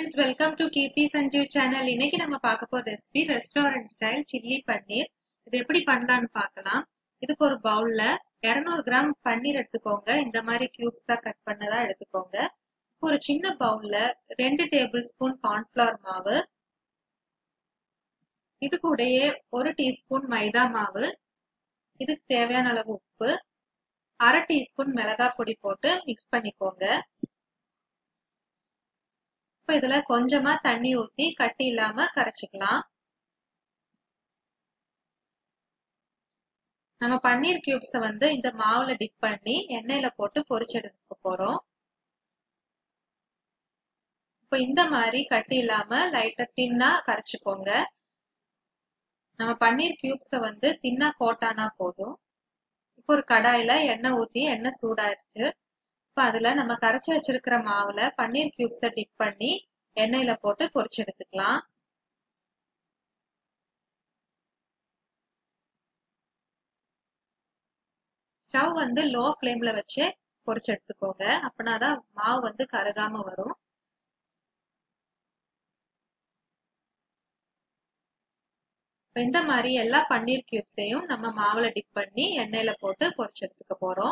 friends welcome to Keerthi Sanjeev channel இன்னைக்கு நம்ம பார்க்க போற recipe restaurant style chilli paneer இது எப்படி பண்ணலாம்னு பார்க்கலாம் இதுக்கு ஒரு பவுல்ல 200 கிராம் பன்னீர் எடுத்துக்கோங்க இந்த மாதிரி கியூப்ஸா கட் பண்ணதா எடுத்துக்கோங்க ஒரு சின்ன பவுல்ல ரெண்டு டேபிள் ஸ்பூன் கார்ன்ஃபிளவர் மாவு இது கூடயே ஒரு டீஸ்பூன் மைதா மாவு இதுக்கு தேவையான அளவு உப்பு அரை டீஸ்பூன் மிளகாய் பொடி போட்டு மிக்ஸ் பண்ணிக்கோங்க இப்ப இதுல கொஞ்சமா தண்ணி ஊத்தி கட்டி இல்லாம கரைச்சிக்கலாம் நம்ம பன்னீர் கியூப்ஸ வந்து இந்த மாவுல டிப் பண்ணி எண்ணெயில போட்டு பொரிச்சு எடுக்க போறோம் இப்ப இந்த மாதிரி கட்டி இல்லாம லைட்டா தின்னா கரைச்சுக்கோங்க நம்ம பன்னீர் கியூப்ஸ வந்து தின்னா போட்டானா போதும் இப்போ ஒரு கடாயில எண்ணெய் ஊத்தி எண்ணெய் சூடாயிருச்சு இப்ப அதுல நம்ம கரைச்சி வச்சிருக்கிற மாவுல பன்னீர் கியூப்ஸ டிப் பண்ணி எண்ணெயில போட்டு பொரிச்சு எடுத்துக்கலாம் ஸ்டவ் வந்து லோ ஃப்ளேம்ல வச்சு பொரிச்சு எடுத்துக்கோங்க அப்படின்னாதான் மாவு வந்து கருகாம வரும் இந்த மாதிரி எல்லா பன்னீர் கியூப்ஸையும் நம்ம மாவுல டிப் பண்ணி எண்ணெயில போட்டு பொரிச்சு எடுத்துக்க போறோம்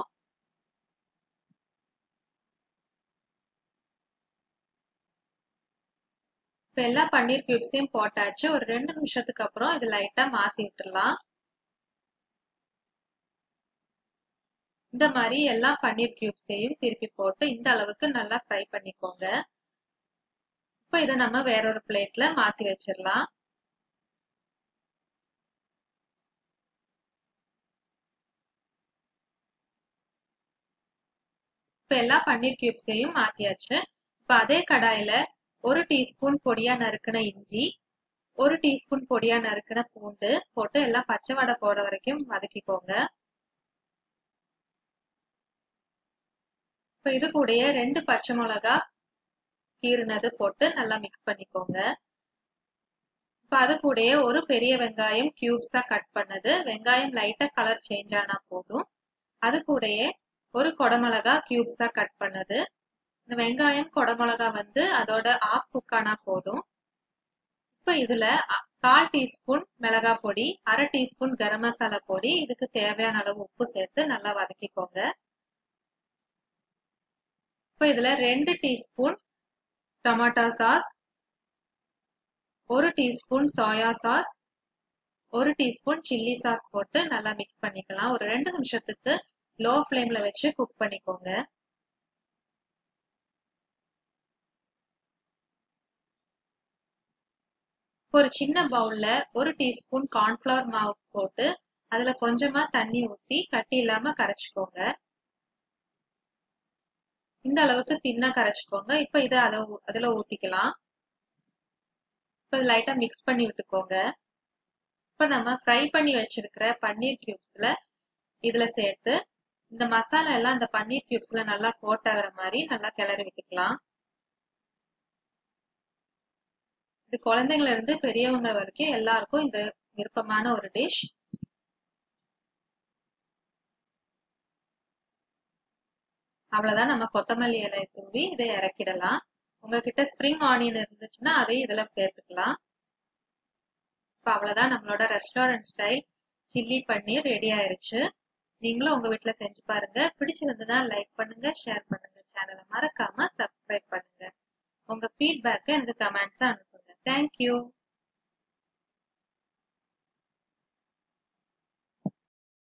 இப்ப எல்லா பன்னீர் கியூப்ஸையும் போட்டாச்சு ஒரு ரெண்டு நிமிஷத்துக்கு அப்புறம் இது லைட்டா மாத்தி விட்டுடலாம் இந்த மாதிரி எல்லா பன்னீர் கியூப்ஸையும் திருப்பி போட்டு இந்த அளவுக்கு நல்லா ஃப்ரை பண்ணிக்கோங்க இப்ப இதை நம்ம வேற ஒரு பிளேட்ல மாத்தி வச்சிடலாம் இப்ப எல்லா பன்னீர் கியூப்ஸையும் மாத்தியாச்சு இப்ப அதே கடாயில ஒரு டீஸ்பூன் பொடியா நறுக்கின இஞ்சி ஒரு டீஸ்பூன் பொடியா நறுக்கின பூண்டு போட்டு எல்லாம் பச்சை வடை போட வரைக்கும் வதக்கிக்கோங்க இப்ப இது கூடயே ரெண்டு பச்சை மிளகா கீறுனது போட்டு நல்லா மிக்ஸ் பண்ணிக்கோங்க இப்ப அது கூடயே ஒரு பெரிய வெங்காயம் கியூப்ஸா கட் பண்ணது வெங்காயம் லைட்டா கலர் சேஞ்ச் ஆனா போதும் அது கூடயே ஒரு கொடமிளகா கியூப்ஸா கட் பண்ணது இந்த வெங்காயம் கொடமிளகா வந்து அதோட ஆஃப் குக் ஆனா போதும் இப்ப இதுல கால் டீஸ்பூன் மிளகா பொடி அரை டீஸ்பூன் கரம் மசாலா பொடி இதுக்கு தேவையான அளவு உப்பு சேர்த்து நல்லா வதக்கிக்கோங்க இப்ப இதுல ரெண்டு டீஸ்பூன் டொமேட்டோ சாஸ் ஒரு டீஸ்பூன் சோயா சாஸ் ஒரு டீஸ்பூன் சில்லி சாஸ் போட்டு நல்லா மிக்ஸ் பண்ணிக்கலாம் ஒரு ரெண்டு நிமிஷத்துக்கு லோ ஃப்ளேம்ல வச்சு குக் பண்ணிக்கோங்க ஒரு சின்ன பவுல்ல ஒரு டீஸ்பூன் கார்ன்ஃபிளவர் மாவு போட்டு அதுல கொஞ்சமா தண்ணி ஊத்தி கட்டி இல்லாம கரைச்சுக்கோங்க இந்த அளவுக்கு தின்னா கரைச்சுக்கோங்க இப்ப இதை அத அதுல ஊத்திக்கலாம் இப்ப லைட்டா மிக்ஸ் பண்ணி விட்டுக்கோங்க இப்ப நம்ம ஃப்ரை பண்ணி வச்சிருக்கிற பன்னீர் கியூப்ஸ்ல இதுல சேர்த்து இந்த மசாலா எல்லாம் இந்த பன்னீர் கியூப்ஸ்ல நல்லா கோட் ஆகுற மாதிரி நல்லா கிளறி விட்டுக்கலாம் இது குழந்தைங்கள இருந்து பெரியவங்க வரைக்கும் எல்லாருக்கும் இந்த விருப்பமான ஒரு டிஷ் அவ்வளவுதான் நம்ம கொத்தமல்லி இலையை தூவி இதை இறக்கிடலாம் உங்ககிட்ட ஸ்ப்ரிங் ஆனியன் இருந்துச்சுன்னா அதையும் இதுல சேர்த்துக்கலாம் இப்ப அவ்வளவுதான் நம்மளோட restaurant style chilli paneer ready ஆயிருச்சு நீங்களும் உங்க வீட்டுல செஞ்சு பாருங்க பிடிச்சிருந்ததுன்னா லைக் பண்ணுங்க ஷேர் பண்ணுங்க சேனலை மறக்காம சப்ஸ்கிரைப் பண்ணுங்க உங்க ஃபீட்பேக்கை எனக்கு கமெண்ட்ஸ் அனுப்புங்க தேங்க்யூ